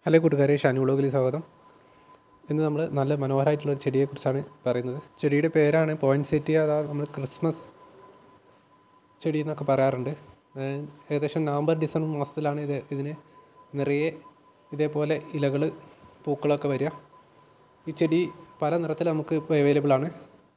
hello കൂട്ടുകാരെ ഷാനു വ്ളോഗിൽ സ്വാഗതം ഇന്ന് നമ്മൾ നല്ല മനോഹരമായിട്ടുള്ള ഒരു ചെടിയെക്കുറിച്ചാണ് പറയുന്നത് ചെടിയുടെ പേരാണ് പോയിൻസെറ്റിയ അതാ നമ്മൾ ക്രിസ്മസ് ചെടി എന്നൊക്കെ പറയാറുണ്ട് ഏഹ് ഏകദേശം നവംബർ ഡിസംബർ മാസത്തിലാണ് ഇത് ഇതിന് നിറയെ ഇതേപോലെ ഇലകൾ പൂക്കളൊക്കെ വരിക ഈ ചെടി പല നിറത്തിൽ നമുക്ക് ഇപ്പോൾ അവൈലബിൾ ആണ്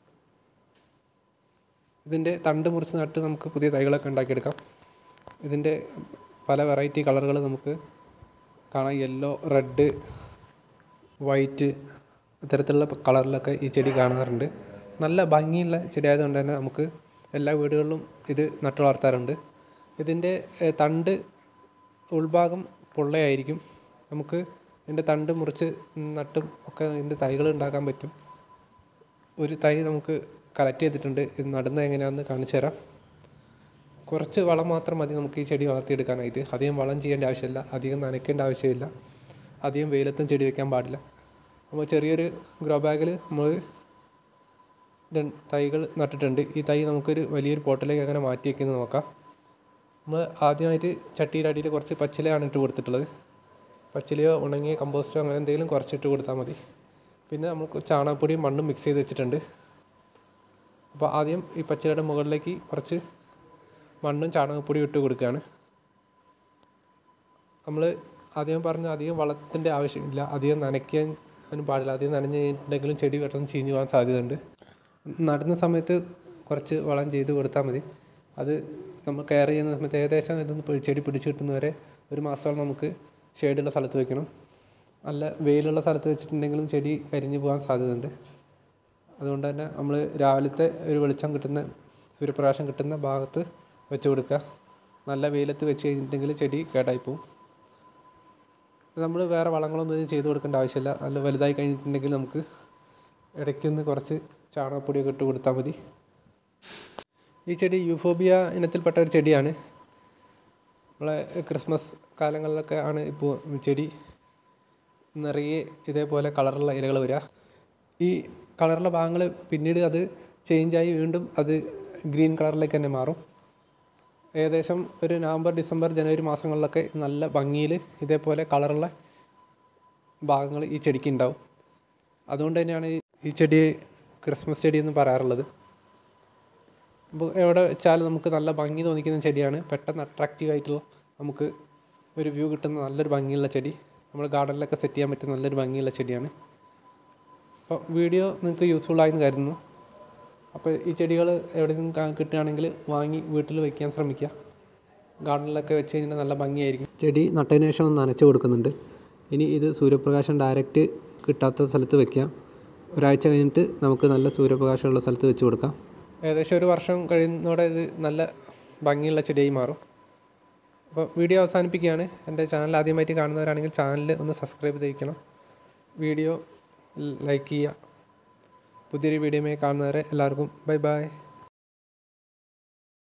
ഇതിൻ്റെ തണ്ട് മുറിച്ച് നട്ട് നമുക്ക് പുതിയ തൈകളൊക്കെ ഉണ്ടാക്കിയെടുക്കാം ഇതിൻ്റെ പല വെറൈറ്റി കളറുകൾ നമുക്ക് കാണാം യെല്ലോ റെഡ് വൈറ്റ് ഇത്തരത്തിലുള്ള കളറിലൊക്കെ ഈ ചെടി കാണാറുണ്ട് നല്ല ഭംഗിയുള്ള ചെടി ആയതുകൊണ്ട് തന്നെ നമുക്ക് എല്ലാ വീടുകളിലും ഇത് നട്ടു വളർത്താറുണ്ട് ഇതിൻ്റെ ഏഹ്, തണ്ട് ഉൾഭാഗം പൊള്ളയായിരിക്കും നമുക്ക് ഇതിൻ്റെ തണ്ട് മുറിച്ച് നട്ടും ഒക്കെ ഇതിൻ്റെ തൈകൾ ഉണ്ടാക്കാൻ പറ്റും ഒരു തൈ നമുക്ക് കളക്ട് ചെയ്തിട്ടുണ്ട് ഇത് നടുന്നത് എങ്ങനെയാണെന്ന് കാണിച്ചു തരാം കുറച്ച് വളം മാത്രം മതി നമുക്ക് ഈ ചെടി വളർത്തിയെടുക്കാനായിട്ട് അധികം വളം ചെയ്യേണ്ട ആവശ്യമില്ല അധികം നനയ്ക്കേണ്ട ആവശ്യമില്ല അധികം വെയിലത്തും ചെടി വെക്കാൻ പാടില്ല അപ്പോൾ ചെറിയൊരു ഗ്രോ ബാഗിൽ നമ്മൾ രണ്ട് തൈകൾ നട്ടിട്ടുണ്ട് ഈ തൈ നമുക്കൊരു വലിയൊരു പോട്ടിലേക്ക് എങ്ങനെ മാറ്റി വയ്ക്കുന്നത് നോക്കാം നമ്മൾ ആദ്യമായിട്ട് ചട്ടിയുടെ അടിയിൽ കുറച്ച് പച്ചിലയാണ് ഇട്ട് കൊടുത്തിട്ടുള്ളത് പച്ചിലയോ ഉണങ്ങിയ കമ്പോസ്റ്റോ അങ്ങനെ എന്തെങ്കിലും കുറച്ചിട്ട് കൊടുത്താൽ മതി പിന്നെ നമുക്ക് ചാണകപ്പൊടിയും മണ്ണും മിക്സ് ചെയ്ത് വെച്ചിട്ടുണ്ട് അപ്പോൾ ആദ്യം ഈ പച്ചിലയുടെ മുകളിലേക്ക് കുറച്ച് മണ്ണും ചാണകപ്പൊടിയും ഇട്ട് കൊടുക്കുകയാണ് നമ്മൾ ആദ്യം പറഞ്ഞ അധികം വളത്തിൻ്റെ ആവശ്യമില്ല അധികം നനയ്ക്കാൻ അതിന് പാടില്ല അധികം നനഞ്ഞ് കഴിഞ്ഞിട്ടുണ്ടെങ്കിലും ചെടി പെട്ടെന്ന് ചീഞ്ഞു പോകാൻ സാധ്യതയുണ്ട് നടുന്ന സമയത്ത് കുറച്ച് വളം ചെയ്ത് കൊടുത്താൽ മതി അത് നമ്മൾ കെയർ ചെയ്യുന്ന സമയത്ത് ഏകദേശം ഇതൊന്ന് പിടി- ചെടി പിടിച്ച് കിട്ടുന്നവരെ ഒരു മാസത്തോളം നമുക്ക് ഷെയ്ഡുള്ള സ്ഥലത്ത് വെക്കണം നല്ല വെയിലുള്ള സ്ഥലത്ത് വെച്ചിട്ടുണ്ടെങ്കിലും ചെടി കരിഞ്ഞു പോകാൻ സാധ്യതയുണ്ട് അതുകൊണ്ട് തന്നെ നമ്മൾ രാവിലത്തെ ഒരു വെളിച്ചം കിട്ടുന്ന സൂര്യപ്രകാശം കിട്ടുന്ന ഭാഗത്ത് വെച്ച് കൊടുക്കുക നല്ല വെയിലത്ത് വെച്ച് കഴിഞ്ഞിട്ടുണ്ടെങ്കിൽ ചെടി കേടായി പോകും നമ്മൾ വേറെ വളങ്ങളൊന്നും ഇതിന് ചെയ്ത് കൊടുക്കേണ്ട ആവശ്യമില്ല നല്ല വലുതായി കഴിഞ്ഞിട്ടുണ്ടെങ്കിൽ നമുക്ക് ഇടയ്ക്കൊന്ന് കുറച്ച് ചാണകപ്പൊടിയൊക്കെ ഇട്ട് കൊടുത്താൽ മതി ഈ ചെടി യൂഫോബിയ ഇനത്തിൽപ്പെട്ട ഒരു ചെടിയാണ് നമ്മളെ ക്രിസ്മസ് കാലങ്ങളിലൊക്കെ ആണ് ഇപ്പോൾ ചെടി നിറയെ ഇതേപോലെ കളറുള്ള ഇലകൾ വരിക ഈ കളറുള്ള ഭാഗങ്ങൾ പിന്നീട് അത് ചേഞ്ചായി വീണ്ടും അത് ഗ്രീൻ കളറിലേക്ക് തന്നെ മാറും ഏകദേശം ഒരു നവംബർ ഡിസംബർ ജനുവരി മാസങ്ങളിലൊക്കെ നല്ല ഭംഗിയിൽ ഇതേപോലെ കളറുള്ള ഭാഗങ്ങൾ ഈ ചെടിക്ക് ഉണ്ടാവും അതുകൊണ്ട് തന്നെയാണ് ഈ- ഈ ചെടിയെ ക്രിസ്മസ് ചെടി എന്ന് പറയാറുള്ളത് അപ്പോൾ എവിടെ വെച്ചാലും നമുക്ക് നല്ല ഭംഗി തോന്നിക്കുന്ന ചെടിയാണ് പെട്ടെന്ന് അട്രാക്റ്റീവ് ആയിട്ടുള്ള നമുക്ക് ഒരു വ്യൂ കിട്ടുന്ന നല്ലൊരു ഭംഗിയുള്ള ചെടി നമ്മൾ ഗാർഡനിലൊക്കെ സെറ്റ് ചെയ്യാൻ പറ്റുന്ന നല്ലൊരു ഭംഗിയുള്ള ചെടിയാണ് അപ്പോൾ വീഡിയോ നിങ്ങൾക്ക് യൂസ്ഫുൾ ആയെന്ന് കരുതുന്നു അപ്പോൾ ഈ ചെടികൾ എവിടെ നിന്നും കാ- കിട്ടുകയാണെങ്കിൽ വാങ്ങി വീട്ടിൽ വയ്ക്കാൻ ശ്രമിക്കുക ഗാർഡനിലൊക്കെ വെച്ച് കഴിഞ്ഞാൽ നല്ല ഭംഗിയായിരിക്കും ചെടി നട്ടതിന് ശേഷം ഒന്ന് നനച്ച് കൊടുക്കുന്നുണ്ട് ഇനി ഇത് സൂര്യപ്രകാശം ഡയറക്റ്റ് കിട്ടാത്ത സ്ഥലത്ത് വെക്കാം ഒരാഴ്ച കഴിഞ്ഞിട്ട് നമുക്ക് നല്ല സൂര്യപ്രകാശമുള്ള സ്ഥലത്ത് വെച്ച് കൊടുക്കാം ഏകദേശം ഒരു വർഷം കഴിയുന്നതോടെ ഇത് നല്ല ഭംഗിയുള്ള ചെടിയായി മാറും അപ്പോൾ വീഡിയോ അവസാനിപ്പിക്കുകയാണ് എൻ്റെ ചാനൽ ആദ്യമായിട്ട് കാണുന്നവരാണെങ്കിൽ ചാനൽ ഒന്ന് സബ്സ്ക്രൈബ് ചെയ്തിരിക്കണം വീഡിയോ ലൈക്ക് ചെയ്യുക പുതിയൊരു വീഡിയോയുമായി കാണുന്നവരെ എല്ലാവർക്കും ബൈ ബൈ